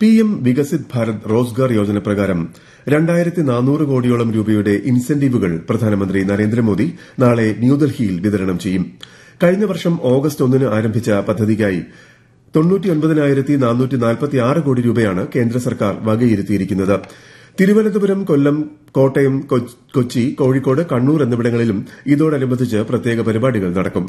PM Viksit Bharat Rozgar Yojana പ്രകാരം രണ്ടായിരത്തി നാനൂറ് കോടിയോളം രൂപയുടെ ഇൻസെന്റീവുകൾ പ്രധാനമന്ത്രി നരേന്ദ്രമോദി നാളെ ന്യൂഡൽഹിയിൽ വിതരണം ചെയ്യും കഴിഞ്ഞ വർഷം ഓഗസ്റ്റ് ഒന്നിന് ആരംഭിച്ച പദ്ധതിക്കായി കോടി രൂപയാണ് കേന്ദ്ര സർക്കാർ വകയിരുത്തിയിരിക്കുന്നത് തിരുവനന്തപുരം കൊല്ലം കോട്ടയം കൊച്ചി കോഴിക്കോട് കണ്ണൂർ എന്നിവിടങ്ങളിലും ഇതോടനുബന്ധിച്ച് പ്രത്യേക പരിപാടികൾ നടക്കും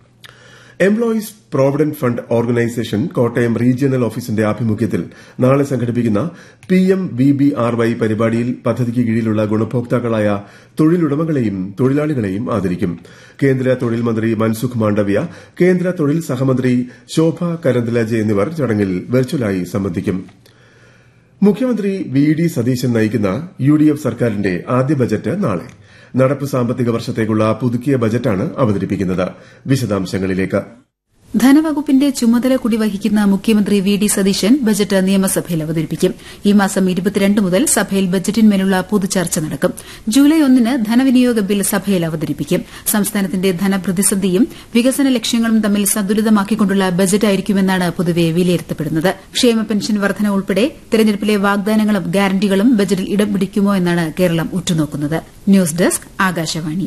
employees provident fund organisation Kottayam regional ഓഫീസിന്റെ ആഭിമുഖ്യത്തിൽ നാളെ സംഘടിപ്പിക്കുന്ന പിഎം വിബിആർവൈ പരിപാടിയിൽ പദ്ധതിക്ക് കീഴിലുള്ള ഗുണഭോക്താക്കളായ തൊഴിലുടമകളെയും തൊഴിലാളികളെയും ആദരിക്കും കേന്ദ്ര തൊഴിൽ മന്ത്രി മൻസുഖ് മാണ്ഡവ്യ കേന്ദ്ര തൊഴിൽ സഹമന്ത്രി ശോഭ കരന്ദലാജെ എന്നിവർ ചടങ്ങിൽ വെർച്വലായി സംബന്ധിക്കും മുഖ്യമന്ത്രി വി ഡി സതീശൻ നയിക്കുന്ന യു ഡി എഫ് സർക്കാരിന്റെ ആദ്യ ബജറ്റ് നാളെ നടപ്പ് സാമ്പത്തിക വർഷത്തേക്കുള്ള പുതുക്കിയ ബജറ്റാണ് അവതരിപ്പിക്കുന്നത് വിശദാംശങ്ങളിലേക്ക് ധനവകുപ്പിന്റെ ചുമതല കൂടി വഹിക്കുന്ന മുഖ്യമന്ത്രി വി ഡി സതീശൻ ബജറ്റ് നിയമസഭയിൽ അവതരിപ്പിക്കും ഈ മാസം ഇരുപത്തിരണ്ട് മുതൽ സഭയിൽ ബജറ്റിന്മേലുള്ള പൊതുചർച്ച നടക്കും ജൂലൈ ഒന്നിന് ധനവിനിയോഗ ബിൽ സഭയിൽ അവതരിപ്പിക്കും സംസ്ഥാനത്തിന്റെ ധനപ്രതിസന്ധിയും വികസന ലക്ഷ്യങ്ങളും തമ്മിൽ സന്തുലിതമാക്കിക്കൊണ്ടുള്ള ബജറ്റായിരിക്കുമെന്നാണ് പൊതുവെ വിലയിരുത്തപ്പെടുന്നത് ക്ഷേമ പെൻഷൻ വർധന ഉൾപ്പെടെ തെരഞ്ഞെടുപ്പിലെ വാഗ്ദാനങ്ങളും ഗ്യാരണ്ടികളും ബജറ്റിൽ ഇടം പിടിക്കുമോ എന്നാണ് കേരളം ഉറ്റുനോക്കുന്നത് news desk Akashvani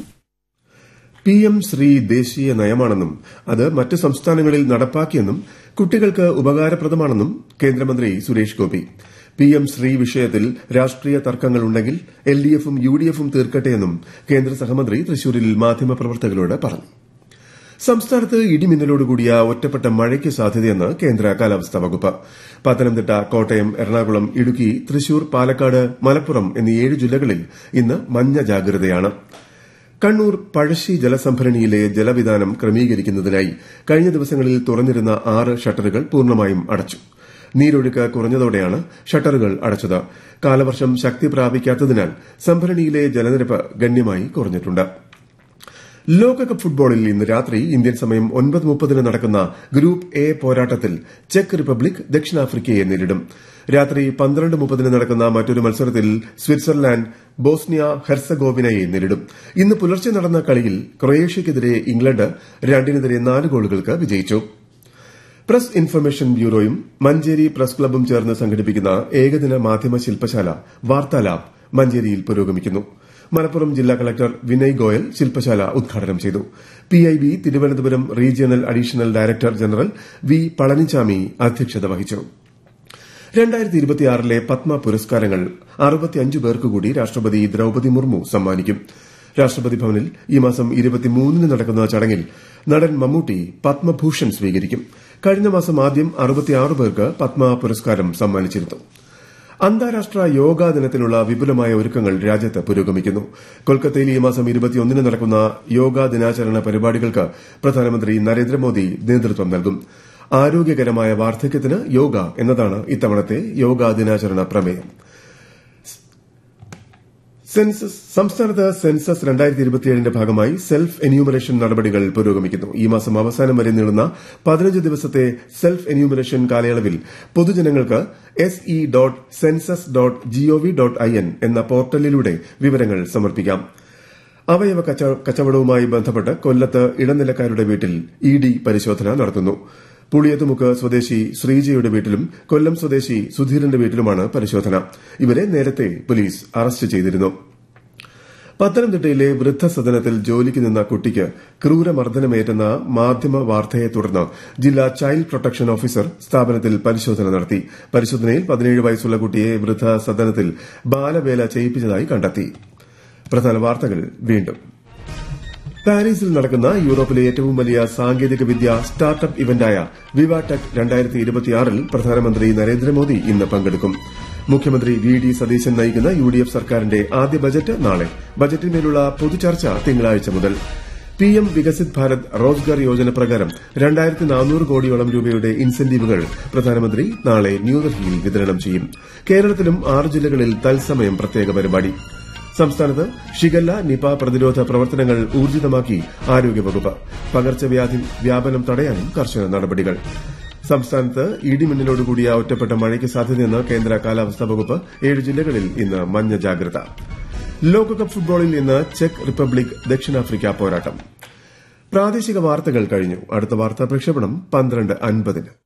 PM Shri ദേശീയ നയമാണെന്നും അത് മറ്റ് സംസ്ഥാനങ്ങളിൽ നടപ്പാക്കിയെന്നും കുട്ടികൾക്ക് ഉപകാരപ്രദമാണെന്നും കേന്ദ്രമന്ത്രി സുരേഷ് ഗോപി പിഎം ശ്രീ വിഷയത്തിൽ രാഷ്ട്രീയ തർക്കങ്ങളുണ്ടെങ്കിൽ എൽഡിഎഫും യുഡിഎഫും തീർക്കട്ടെയെന്നും കേന്ദ്ര സഹമന്ത്രി തൃശൂരിൽ മാധ്യമപ്രവർത്തകരോട് പറഞ്ഞു സംസ്ഥാനത്ത് ഇടിമിന്നലോടുകൂടിയ ഒറ്റപ്പെട്ട മഴയ്ക്ക് സാധ്യതയെന്ന് കേന്ദ്ര കാലാവസ്ഥാ വകുപ്പ് പത്തനംതിട്ട കോട്ടയം എറണാകുളം ഇടുക്കി തൃശൂർ പാലക്കാട് മലപ്പുറം എന്നീ ഏഴ് ജില്ലകളിൽ ഇന്ന് മഞ്ഞ ജാഗ്രതയാണ് കണ്ണൂർ പഴശ്ശി ജലസംഭരണിയിലെ ജലവിതാനം ക്രമീകരിക്കുന്നതിനായി കഴിഞ്ഞ ദിവസങ്ങളിൽ തുറന്നിരുന്ന ആറ് ഷട്ടറുകൾ പൂർണ്ണമായും അടച്ചു നീരൊഴുക്ക് കുറഞ്ഞതോടെയാണ് ഷട്ടറുകൾ അടച്ചത് കാലവർഷം ശക്തി പ്രാപിക്കാത്തതിനാൽ സംഭരണിയിലെ ജലനിരപ്പ് ഗണ്യമായി കുറഞ്ഞിട്ടുണ്ട് ലോകകപ്പ് ഫുട്ബോളിൽ ഇന്ന് രാത്രി ഇന്ത്യൻ സമയം ഒൻപത് മുപ്പതിന് നടക്കുന്ന ഗ്രൂപ്പ് എ പോരാട്ടത്തിൽ ചെക്ക് റിപ്പബ്ലിക് ദക്ഷിണാഫ്രിക്കയെ നേരിടും രാത്രി പന്ത്രണ്ട് മുപ്പതിന് നടക്കുന്ന മറ്റൊരു മത്സരത്തിൽ സ്വിറ്റ്സർലാൻഡ് ബോസ്നിയ ഹെർസഗോവിനയെ നേരിടും ഇന്ന് പുലർച്ചെ നടന്ന കളിയിൽ ക്രൊയേഷ്യയ്ക്കെതിരെ ഇംഗ്ലണ്ട് രണ്ടിനെതിരെ നാല് ഗോളുകൾക്ക് വിജയിച്ചു പ്രസ് ഇൻഫർമേഷൻ ബ്യൂറോയും മഞ്ചേരി പ്രസ് ക്ലബും ചേർന്ന് സംഘടിപ്പിക്കുന്ന ഏകദിന മാധ്യമ ശില്പശാല വാർത്താ ലാബ് മഞ്ചേരിയിൽ പുരോഗമിക്കുന്നു മലപ്പുറം ജില്ലാ കളക്ടർ വിനയ് ഗോയൽ ശില്പശാല ഉദ്ഘാടനം ചെയ്തു PIB Thiruvananthapuram regional additional director general V Palanichami അധ്യക്ഷത വഹിച്ചു രണ്ടായിരത്തി ഇരുപത്തിയാറിലെ പത്മ പുരസ്കാരങ്ങൾ അറുപത്തിയഞ്ച് പേർക്ക് കൂടി രാഷ്ട്രപതി ദ്രൌപതി മുർമു സമ്മാനിക്കും രാഷ്ട്രപതി ഭവനിൽ ഈ മാസം ഇരുപത്തിമൂന്നിന് നടക്കുന്ന ചടങ്ങിൽ നടൻ മമ്മൂട്ടി പത്മഭൂഷൺ സ്വീകരിക്കും കഴിഞ്ഞ മാസം ആദ്യം അറുപത്തിയാറ് പേർക്ക് പത്മ പുരസ്കാരം സമ്മാനിച്ചിരുന്നു അന്താരാഷ്ട്ര യോഗാ ദിനത്തിനുള്ള വിപുലമായ ഒരുക്കങ്ങൾ രാജ്യത്ത് പുരോഗമിക്കുന്നു കൊൽക്കത്തയിൽ ഈ മാസം ഇരുപത്തിയൊന്നിന് നടക്കുന്ന യോഗാ ദിനാചരണ പരിപാടികൾക്ക് പ്രധാനമന്ത്രി നരേന്ദ്രമോദി നേതൃത്വം നൽകും ആരോഗ്യകരമായ വാർദ്ധക്യത്തിന് യോഗ എന്നതാണ് ഇത്തവണത്തെ യോഗാ ദിനാചരണ പ്രമേയം സെൻസസ് സംസ്ഥാനത്ത് സെൻസസ് രണ്ടായിരത്തി ഇരുപത്തിയേഴിന്റെ ഭാഗമായി സെൽഫ് എന്യൂമറേഷൻ നടപടികൾ പുരോഗമിക്കുന്നു ഈ മാസം അവസാനം വരെ നീളുന്ന പതിനഞ്ച് ദിവസത്തെ സെൽഫ് എന്യൂമറേഷൻ കാലയളവിൽ പൊതുജനങ്ങൾക്ക് S E dot census dot GOV dot I N എന്ന പോർട്ടലിലൂടെ വിവരങ്ങൾ സമർപ്പിക്കാം അവയവ കച്ചവടവുമായി ബന്ധപ്പെട്ട് കൊല്ലത്ത് ഇടനിലക്കാരുടെ വീട്ടിൽ ഇ ഡി പരിശോധന നടത്തുന്നു പുളിയത്തുമുക്ക് സ്വദേശി ശ്രീജയുടെ വീട്ടിലും കൊല്ലം സ്വദേശി സുധീരന്റെ വീട്ടിലുമാണ് പരിശോധന ഇവരെ നേരത്തെ പോലീസ് അറസ്റ്റ് ചെയ്തിരുന്നു പത്തനംതിട്ടയിലെ വൃദ്ധസദനത്തിൽ ജോലിക്ക് നിന്ന കുട്ടിക്ക് ക്രൂരമർദ്ദനമേറ്റെന്ന മാധ്യമ വാർത്തയെ തുടർന്ന് ജില്ലാ ചൈൽഡ് പ്രൊട്ടക്ഷൻ ഓഫീസർ സ്ഥാപനത്തിൽ പരിശോധന നടത്തി പരിശോധനയിൽ പതിനേഴ് വയസ്സുള്ള കുട്ടിയെ വൃദ്ധസദനത്തിൽ ബാലവേല ചെയ്യിപ്പിച്ചതായി കണ്ടെത്തി പ്രധാന വാർത്തകൾ വീണ്ടും പാരീസിൽ നടക്കുന്ന യൂറോപ്പിലെ ഏറ്റവും വലിയ സാങ്കേതിക വിദ്യ സ്റ്റാർട്ടപ്പ് ഇവന്റായ വിവാടെക് രണ്ടായിരത്തി ഇരുപത്തിയാറിൽ പ്രധാനമന്ത്രി നരേന്ദ്രമോദി ഇന്ന് പങ്കെടുക്കും മുഖ്യമന്ത്രി വി ഡി സതീശൻ നയിക്കുന്ന യു ഡി എഫ് സർക്കാരിന്റെ ആദ്യ ബജറ്റ് നാളെ ബജറ്റിന്മേലുള്ള പൊതുചർച്ച തിങ്കളാഴ്ച മുതൽ പി എം വികസിത് ഭാരത് റോസ്ഗാർ യോജന പ്രകാരം രണ്ടായിരത്തി നാനൂറ് കോടിയോളം രൂപയുടെ ഇൻസെന്റീവുകൾ പ്രധാനമന്ത്രി നാളെ ന്യൂഡൽഹിയിൽ വിതരണം ചെയ്യും കേരളത്തിലും ആറ് ജില്ലകളിൽ തത്സമയം പ്രത്യേക പരിപാടി സംസ്ഥാനത്ത് ഷിഗല്ല നിപ പ്രതിരോധ പ്രവർത്തനങ്ങൾ ഊർജിതമാക്കി ആരോഗ്യവകുപ്പ് പകർച്ചവ്യാധി വ്യാപനം തടയാനും കർശന നടപടികൾ സംസ്ഥാനത്ത് ഇടിമിന്നലോടുകൂടിയ ഒറ്റപ്പെട്ട മഴയ്ക്ക് സാധ്യതയെന്ന് കേന്ദ്ര കാലാവസ്ഥാ വകുപ്പ് ഏഴ് ജില്ലകളിൽ ഇന്ന് മഞ്ഞ ജാഗ്രത ലോകകപ്പ് ഫുട്ബോളിൽ ഇന്ന് ചെക്ക് റിപ്പബ്ലിക് ദക്ഷിണാഫ്രിക്ക പോരാട്ടം പ്രാദേശിക വാർത്തകൾ കഴിഞ്ഞു അടുത്ത വാർത്താ പ്രക്ഷേപണം പന്ത്രണ്ട് അൻപതിന്